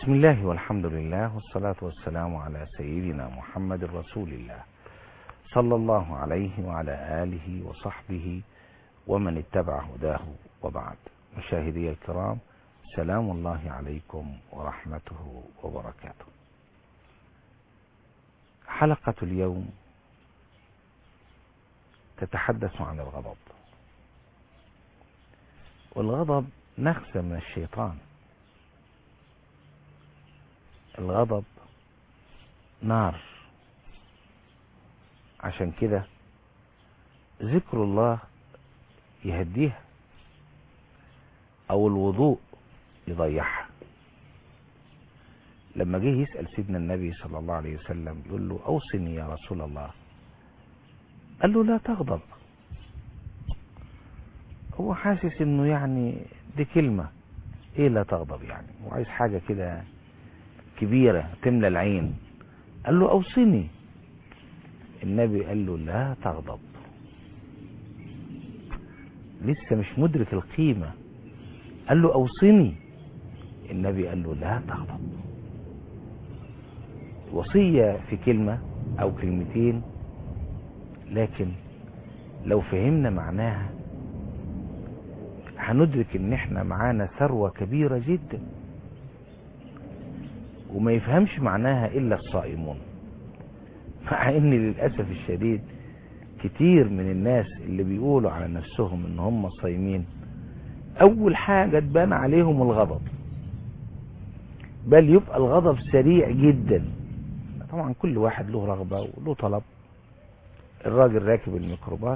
بسم الله والحمد لله والصلاة والسلام على سيدنا محمد رسول الله صلى الله عليه وعلى آله وصحبه ومن اتبع هداه وبعد مشاهدي الكرام سلام الله عليكم ورحمته وبركاته حلقة اليوم تتحدث عن الغضب والغضب نخسة من الشيطان الغضب نار عشان كده ذكر الله يهديها او الوضوء يضيعها لما جه يسأل سيدنا النبي صلى الله عليه وسلم يقول له اوصني يا رسول الله قال له لا تغضب هو حاسس انه يعني دي كلمة ايه لا تغضب يعني هو عايز حاجة كده كبيرة تملى العين قال له اوصني النبي قال له لا تغضب لسه مش مدرك القيمة قال له اوصني النبي قال له لا تغضب وصية في كلمة او كلمتين لكن لو فهمنا معناها هندرك ان احنا معانا ثروة كبيرة جدا وما يفهمش معناها الا الصائمون مع ان للأسف الشديد كتير من الناس اللي بيقولوا على نفسهم ان هم صايمين اول حاجة تبان عليهم الغضب بل يبقى الغضب سريع جدا طبعا كل واحد له رغبة وله طلب الراجل راكب الميكروباص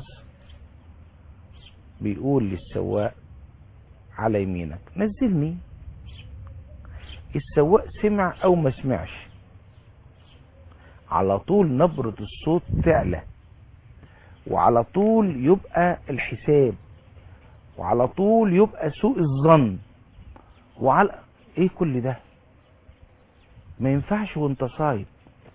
بيقول للسواق على يمينك نزلني السواق سمع او ما سمعش على طول نبرة الصوت تعلى وعلى طول يبقى الحساب وعلى طول يبقى سوء الظن وعلى ايه كل ده ما ينفعش وانت صايم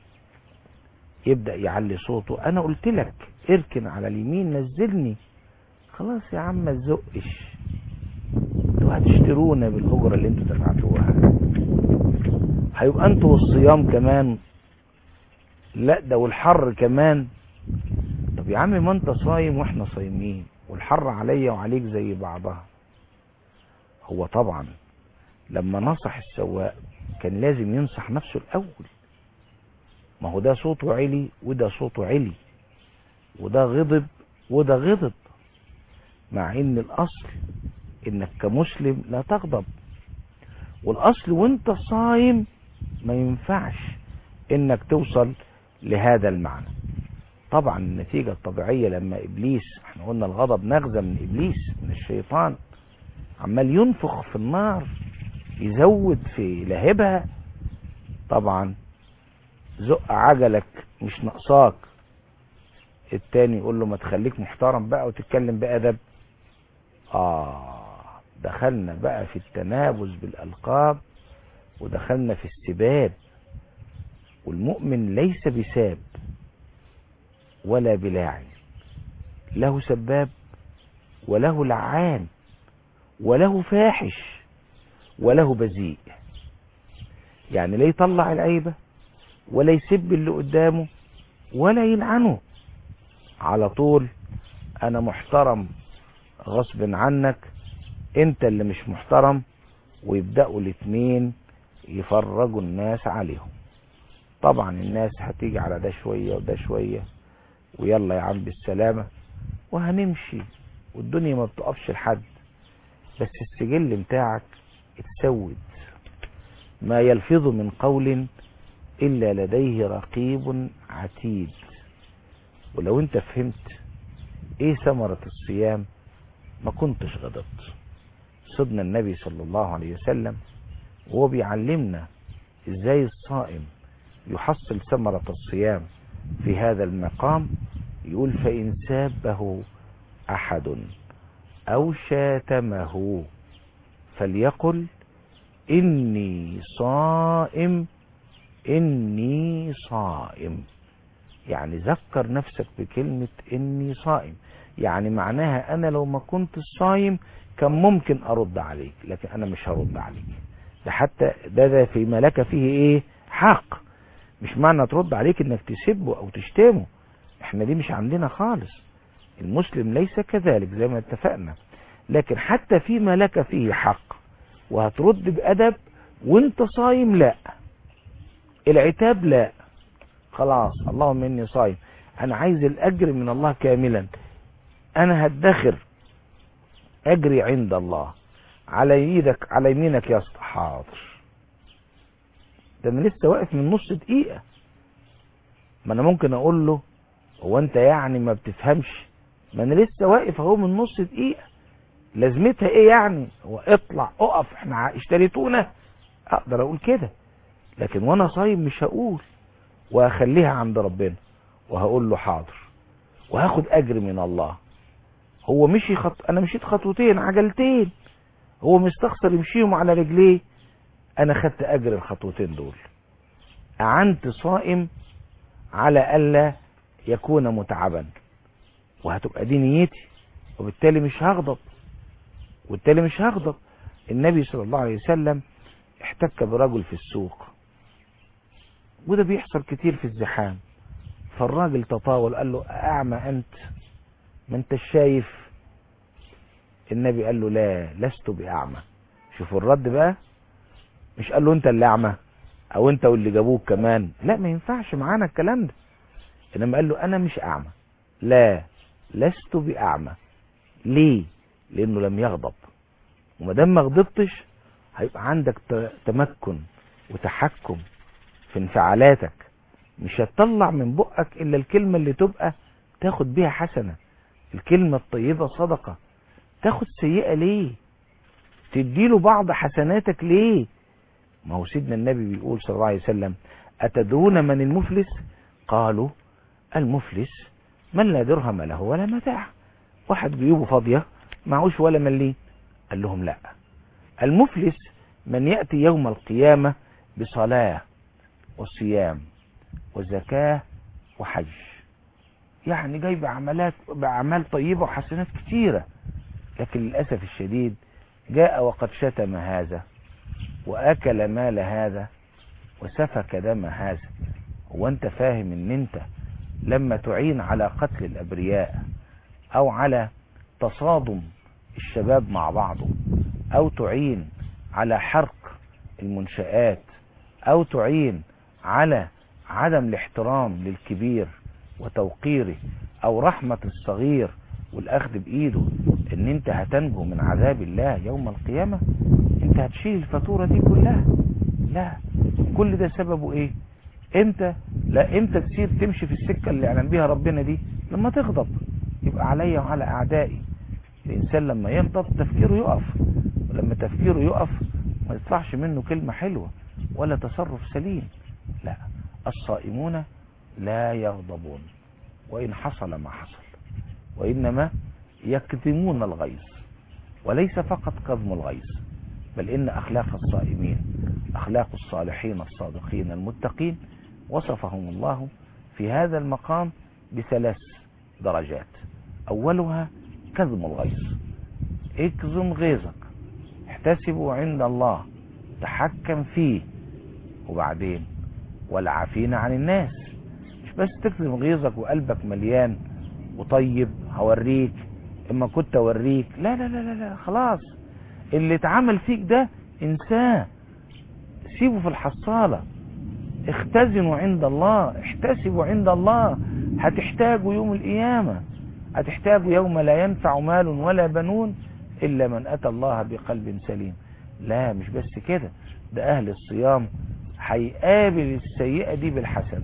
يبدأ يعلي صوته انا قلت لك اركن على اليمين نزلني خلاص يا عم ما تزقش انتوا هتشترونا بالاجره اللي انتوا دفعتوها هيبقى انتوا والصيام كمان لا ده والحر كمان طب يا عم ما انت صايم واحنا صايمين والحر عليا وعليك زي بعضها هو طبعا لما نصح السواق كان لازم ينصح نفسه الاول ما هو ده صوته علي وده صوته علي وده غضب وده غضب مع ان الاصل انك كمسلم لا تغضب والاصل وانت صايم ما ينفعش انك توصل لهذا المعنى طبعا النتيجة الطبيعية لما ابليس احنا قلنا الغضب نغزة من ابليس من الشيطان عمال ينفخ في النار يزود في لهبها طبعا زق عجلك مش ناقصاك التاني يقول له ما تخليك محترم بقى وتتكلم بأدب آه دخلنا بقى في التنابز بالألقاب ودخلنا في السباب والمؤمن ليس بساب ولا بلاعن له سباب وله لعان وله فاحش وله بذيء يعني لا يطلع العيبة ولا يسب اللي قدامه ولا يلعنه على طول انا محترم غصب عنك انت اللي مش محترم ويبدأوا الاتنين يفرجوا الناس عليهم طبعا الناس هتيجي على ده شوية وده شوية ويلا يا عم بالسلامة وهنمشي والدنيا ما بتقفش لحد بس السجل بتاعك اتسود ما يلفظ من قول إلا لديه رقيب عتيد ولو انت فهمت ايه ثمرة الصيام ما كنتش غضبت صدنا النبي صلى الله عليه وسلم وهو بيعلمنا ازاي الصائم يحصل ثمرة الصيام في هذا المقام يقول فإن سابه أحد أو شاتمه فليقل إني صائم إني صائم يعني ذكر نفسك بكلمة إني صائم يعني معناها أنا لو ما كنت صايم كان ممكن أرد عليك لكن أنا مش هرد عليك ده حتى ده ده فيما لك فيه ايه حق مش معنى ترد عليك انك تسبه او تشتمه احنا دي مش عندنا خالص المسلم ليس كذلك زي ما اتفقنا لكن حتى فيما لك فيه حق وهترد بأدب وانت صايم لا العتاب لا خلاص اللهم اني صايم انا عايز الاجر من الله كاملا انا هدخر اجري عند الله على يمينك على يمينك يا اسطى حاضر ده انا لسه واقف من نص دقيقه ما انا ممكن اقول له هو انت يعني ما بتفهمش ما انا لسه واقف اهو من نص دقيقه لازمتها ايه يعني هو اطلع اقف احنا اشتريتونا اقدر اقول كده لكن وانا صايم مش هقول وهخليها عند ربنا وهقول له حاضر وهاخد اجر من الله هو مشي خط... انا مشيت خطوتين عجلتين هو مستخسر يمشيهم على رجليه انا خدت اجر الخطوتين دول اعنت صائم على الا يكون متعبا وهتبقى دي نيتي وبالتالي مش هغضب وبالتالي مش هغضب النبي صلى الله عليه وسلم احتك برجل في السوق وده بيحصل كتير في الزحام فالراجل تطاول قال له اعمى انت ما انت شايف النبي قال له لا لست باعمى شوفوا الرد بقى مش قال له انت اللي اعمى او انت واللي جابوك كمان لا ما ينفعش معانا الكلام ده انما قال له انا مش اعمى لا لست باعمى ليه لانه لم يغضب وما دام ما غضبتش هيبقى عندك تمكن وتحكم في انفعالاتك مش هتطلع من بقك الا الكلمه اللي تبقى تاخد بيها حسنه الكلمه الطيبه صدقه تاخد سيئه ليه تديله بعض حسناتك ليه ما هو سيدنا النبي بيقول صلى الله عليه وسلم اتدرون من المفلس قالوا المفلس من لا درهم له ولا متاع واحد جيوبه فاضيه معهوش ولا مليم قال لهم لا المفلس من ياتي يوم القيامه بصلاه وصيام وزكاه وحج يعني جاي بعملات باعمال طيبه وحسنات كتيره لكن للاسف الشديد جاء وقد شتم هذا واكل مال هذا وسفك دم هذا هو انت فاهم ان انت لما تعين على قتل الابرياء او على تصادم الشباب مع بعضه او تعين على حرق المنشآت او تعين على عدم الاحترام للكبير وتوقيره او رحمة الصغير والاخذ بايده ان انت هتنجو من عذاب الله يوم القيامة انت هتشيل الفاتورة دي كلها لا كل ده سببه ايه امتى لا امتى تصير تمشي في السكة اللي اعلن بيها ربنا دي لما تغضب يبقى عليا وعلى اعدائي الانسان لما يغضب تفكيره يقف ولما تفكيره يقف ما يطلعش منه كلمة حلوة ولا تصرف سليم لا الصائمون لا يغضبون وإن حصل ما حصل وإنما يكتمون الغيظ وليس فقط كظم الغيظ بل إن أخلاق الصائمين أخلاق الصالحين الصادقين المتقين وصفهم الله في هذا المقام بثلاث درجات أولها كظم الغيظ اكظم غيظك احتسبوا عند الله تحكم فيه وبعدين والعافين عن الناس مش بس تكظم غيظك وقلبك مليان وطيب هوريك اما كنت اوريك لا لا لا لا, لا خلاص اللي اتعمل فيك ده انساه سيبه في الحصالة اختزنوا عند الله احتسبوا عند الله هتحتاجوا يوم القيامة هتحتاجوا يوم لا ينفع مال ولا بنون إلا من أتى الله بقلب سليم لا مش بس كده ده أهل الصيام هيقابل السيئة دي بالحسنة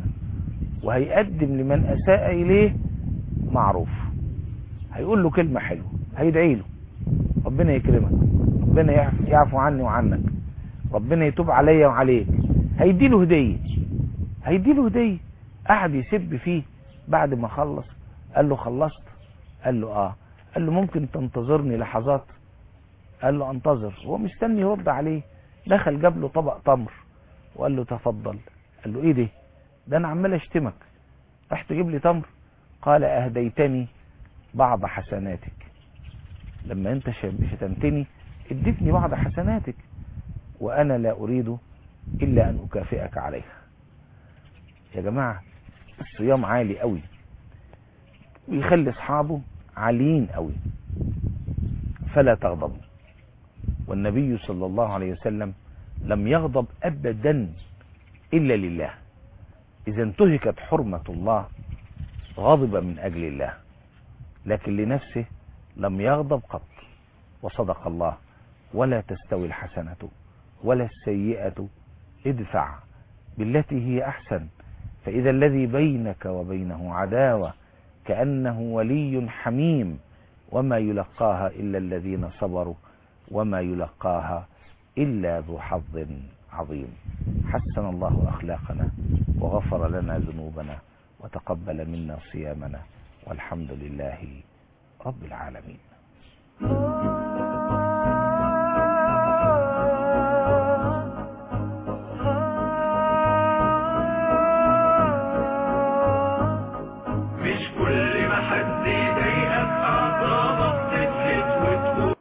وهيقدم لمن أساء إليه معروف هيقول له كلمة حلوة هيدعي له ربنا يكرمك ربنا يعفو عني وعنك ربنا يتوب عليا وعليك هيدي له هدية هيدي له هدية قعد يسب فيه بعد ما خلص قال له خلصت قال له اه قال له ممكن تنتظرني لحظات قال له انتظر هو مستني يرد عليه دخل جاب له طبق تمر وقال له تفضل قال له ايه ده ده انا عمال اشتمك راح تجيب لي تمر قال اهديتني بعض حسناتك لما انت شتمتني اديتني بعض حسناتك وأنا لا أريد إلا أن أكافئك عليها يا جماعة الصيام عالي قوي ويخلي أصحابه عاليين قوي فلا تغضبوا والنبي صلى الله عليه وسلم لم يغضب أبدا إلا لله إذا انتهكت حرمة الله غضب من أجل الله لكن لنفسه لم يغضب قط وصدق الله ولا تستوي الحسنة ولا السيئة ادفع بالتي هي أحسن فإذا الذي بينك وبينه عداوة كأنه ولي حميم وما يلقاها إلا الذين صبروا وما يلقاها إلا ذو حظ عظيم حسن الله أخلاقنا وغفر لنا ذنوبنا وتقبل منا صيامنا والحمد لله رب العالمين